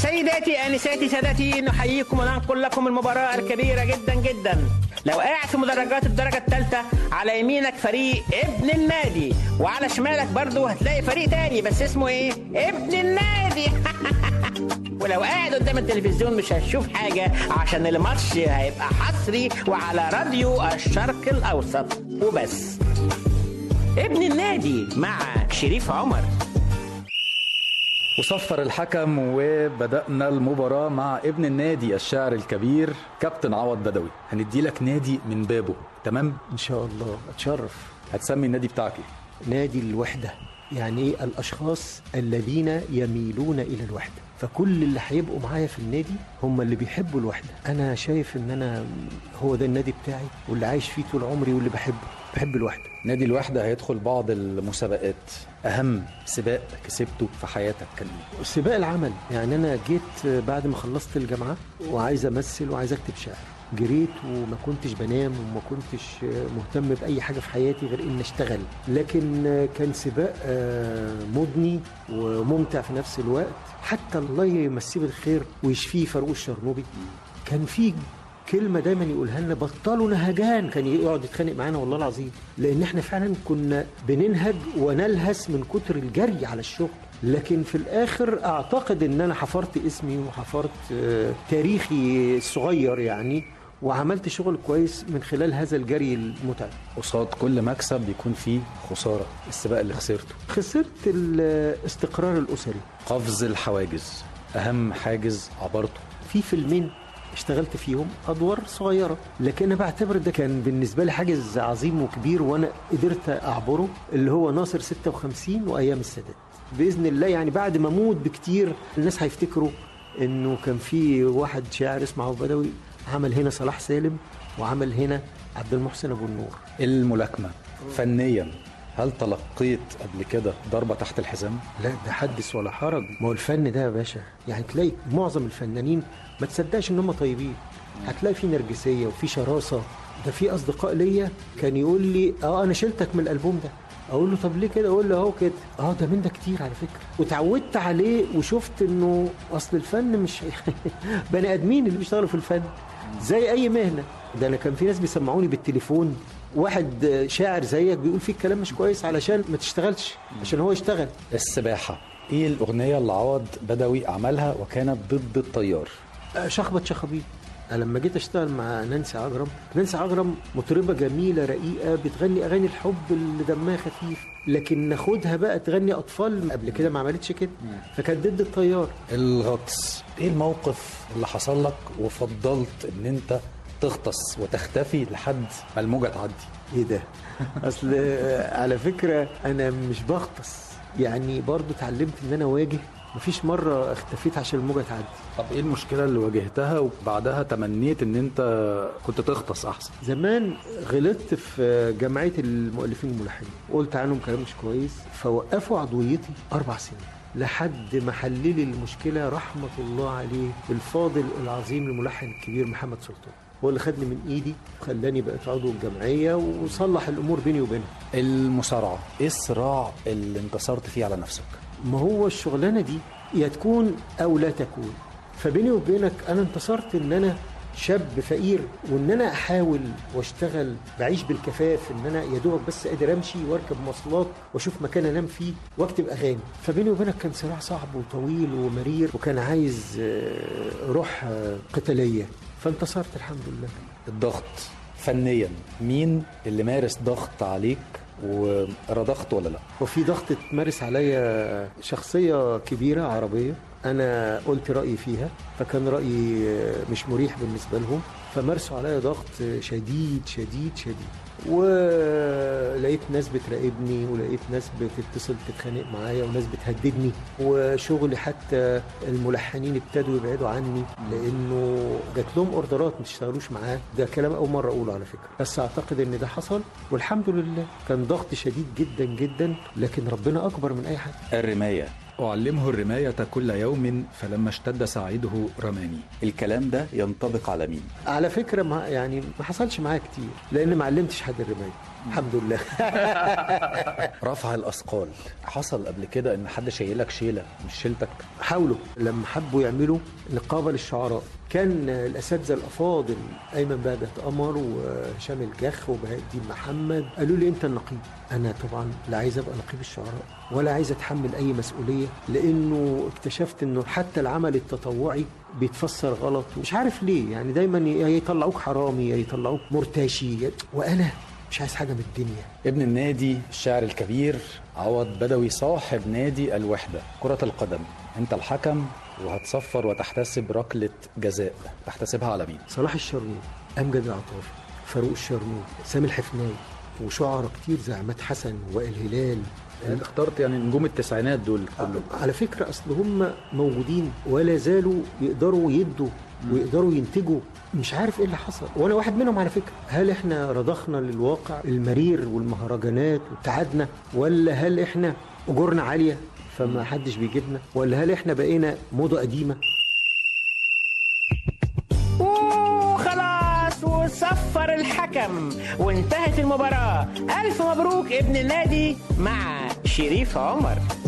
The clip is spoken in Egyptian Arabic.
سيداتي انساتي سادتي نحييكم وننقل لكم المباراه الكبيره جدا جدا لو قاعد في مدرجات الدرجه الثالثه على يمينك فريق ابن النادي وعلى شمالك برضو هتلاقي فريق تاني بس اسمه ايه ابن النادي ولو قاعد قدام التلفزيون مش هتشوف حاجه عشان الماتش هيبقى حصري وعلى راديو الشرق الاوسط وبس ابن النادي مع شريف عمر وصفر الحكم وبدأنا المباراة مع ابن النادي الشاعر الكبير كابتن عوض بدوي هندي لك نادي من بابه تمام ان شاء الله اتشرف هتسمي النادي بتاعك ايه نادي الوحده يعني ايه الاشخاص الذين يميلون الى الوحده فكل اللي هيبقوا معايا في النادي هم اللي بيحبوا الوحده انا شايف ان انا هو ده النادي بتاعي واللي عايش فيه طول عمري واللي بحبه بحب الوحده نادي الوحدة هيدخل بعض المسابقات أهم سباق كسبته في حياتك كان ايه؟ سباق العمل يعني انا جيت بعد ما خلصت الجامعه وعايز امثل وعايز اكتب شعر جريت وما كنتش بنام وما كنتش مهتم باي حاجه في حياتي غير ان اشتغل لكن كان سباق آه، مضني وممتع في نفس الوقت حتى الله يمسيه بالخير ويشفيه فاروق الشرنوبي كان في كلمه دايما يقولها لنا بطلوا نهجان كان يقعد يتخانق معانا والله العظيم لان احنا فعلا كنا بننهج ونلهث من كتر الجري على الشغل لكن في الاخر اعتقد ان انا حفرت اسمي وحفرت آه، تاريخي الصغير يعني وعملت شغل كويس من خلال هذا الجري المتعب قصاد كل مكسب بيكون فيه خسارة السباق اللي خسرته خسرت الاستقرار الاسري قفز الحواجز أهم حاجز عبرته في فيلمين اشتغلت فيهم ادوار صغيره لكن انا بعتبر ده كان بالنسبه لي حاجز عظيم وكبير وانا قدرت اعبره اللي هو ناصر 56 وايام السادات باذن الله يعني بعد ما اموت بكتير الناس هيفتكروا انه كان في واحد شاعر اسمه عبد بدوي عمل هنا صلاح سالم وعمل هنا عبد المحسن ابو النور الملاكمة فنيا هل تلقيت قبل كده ضربة تحت الحزام؟ لا ده حدث ولا حرج ما هو الفن ده يا باشا يعني تلاقي معظم الفنانين ما تصدقش ان هم طيبين هتلاقي في نرجسيه وفي شراسه ده في اصدقاء ليا كان يقول لي اه انا شلتك من الالبوم ده اقول له طب ليه كده اقول له اهو كده اه ده من ده كتير على فكره وتعودت عليه وشفت انه اصل الفن مش بني ادمين اللي بيشتغلوا في الفن زي اي مهنه ده انا كان في ناس بيسمعوني بالتليفون واحد شاعر زيك بيقول فيك كلام مش كويس علشان ما تشتغلش عشان هو يشتغل السباحة ايه الأغنية اللي عوض بدوي عملها وكانت ضد التيار؟ شخبط شخابيط أنا لما جيت اشتغل مع نانسي عجرم نانسي عجرم مطربه جميله رقيقه بتغني اغاني الحب اللي دمها خفيف لكن ناخدها بقى تغني اطفال قبل كده ما عملتش كده فكانت ضد التيار الغطس ايه الموقف اللي حصل لك وفضلت ان انت تغطس وتختفي لحد ما الموجة تعدي ايه ده اصل على فكره انا مش بغطس يعني برضو اتعلمت ان انا اواجه مفيش مره اختفيت عشان الموجه تعدي طب ايه المشكلة اللي واجهتها وبعدها تمنيت ان انت كنت تغطس احسن زمان غلطت في جمعيه المؤلفين الملحنين قلت عنهم كلام مش كويس فوقفوا عضويتي اربع سنين لحد ما حلل لي المشكله رحمه الله عليه الفاضل العظيم الملحن الكبير محمد سلطان هو اللي خدني من ايدي وخلاني بقيت عضو الجمعيه وصلح الامور بيني وبينها المصارعة ايه الصراع اللي انتصرت فيه على نفسك ما هو الشغلانه دي يا تكون او لا تكون فبيني وبينك انا انتصرت ان انا شاب فقير وان انا احاول واشتغل بعيش بالكفاف ان انا يا دوبك بس قادر امشي واركب مواصلات واشوف مكان انام فيه واكتب اغاني فبيني وبينك كان صراع صعب وطويل ومرير وكان عايز آه، روح آه، قتاليه فانتصرت الحمد لله الضغط فنيا مين اللي مارس ضغط عليك ورضخت ولا لا وفي ضغط اتمارس عليا شخصية كبيرة عربية أنا قلت رأيي فيها فكان رأيي مش مريح بالنسبة لهم فمارسوا عليا ضغط شديد شديد شديد ولقيت ناس بتراقبني ولقيت ناس بتتصل تتخانق معايا وناس بتهددني وشغلي حتى الملحنين ابتدوا يبعدوا عني لانه جات لهم اوردرات ما تشتغلوش معاه ده كلام اول مره اقوله على فكره بس اعتقد ان ده حصل والحمد لله كان ضغط شديد جدا جدا لكن ربنا اكبر من اي حاجه الرماية أعلمه الرماية كل يوم فلما اشتد سعيده رماني الكلام ده ينطبق على مين؟ على فكره ما يعني ما حصلش معايا كتير لان ما علمتش حد الرمايه الحمد لله رفع الأثقال حصل قبل كده إن حد شايلك شيلة مش شيلتك حاولوا لما حبوا يعملوا نقابه للشعراء كان الاساتذه الافاضل ايمن بهجت قمر وهشام الجخ وبهاء الدين محمد قالوا لي انت النقيب انا طبعا لا عايز ابقى نقيب الشعراء ولا عايز اتحمل اي مسؤوليه لانه اكتشفت انه حتى العمل التطوعي بيتفسر غلط مش عارف ليه يعني دايما يا يطلعوك حرامي يا يطلعوك مرتشي وانا مش عايز حاجه من الدنيا ابن النادي الشاعر الكبير عوض بدوي صاحب نادي الوحدة كرة القدم انت الحكم وهتصفر وتحتسب ركلة جزاء تحتسبها على مين؟ صلاح الشرنوب امجد العطاف فاروق الشرنوب سامي الحفناوي وشعراء كتير زي عماد حسن وائل هلال انت اخترت يعني نجوم التسعينات دول كلهم على فكرة أصل هم موجودين ولا زالوا يقدروا يدوا ويقدروا ينتجوا مش عارف ايه اللي حصل وانا واحد منهم على فكره هل احنا رضخنا للواقع المرير والمهرجانات وابتعدنا ولا هل احنا اجورنا عاليه فما حدش بيجيبنا ولا هل احنا بقينا موضه قديمه وخلاص وصفر الحكم وانتهت المباراة ألف مبروك ابن النادي مع شريف عمر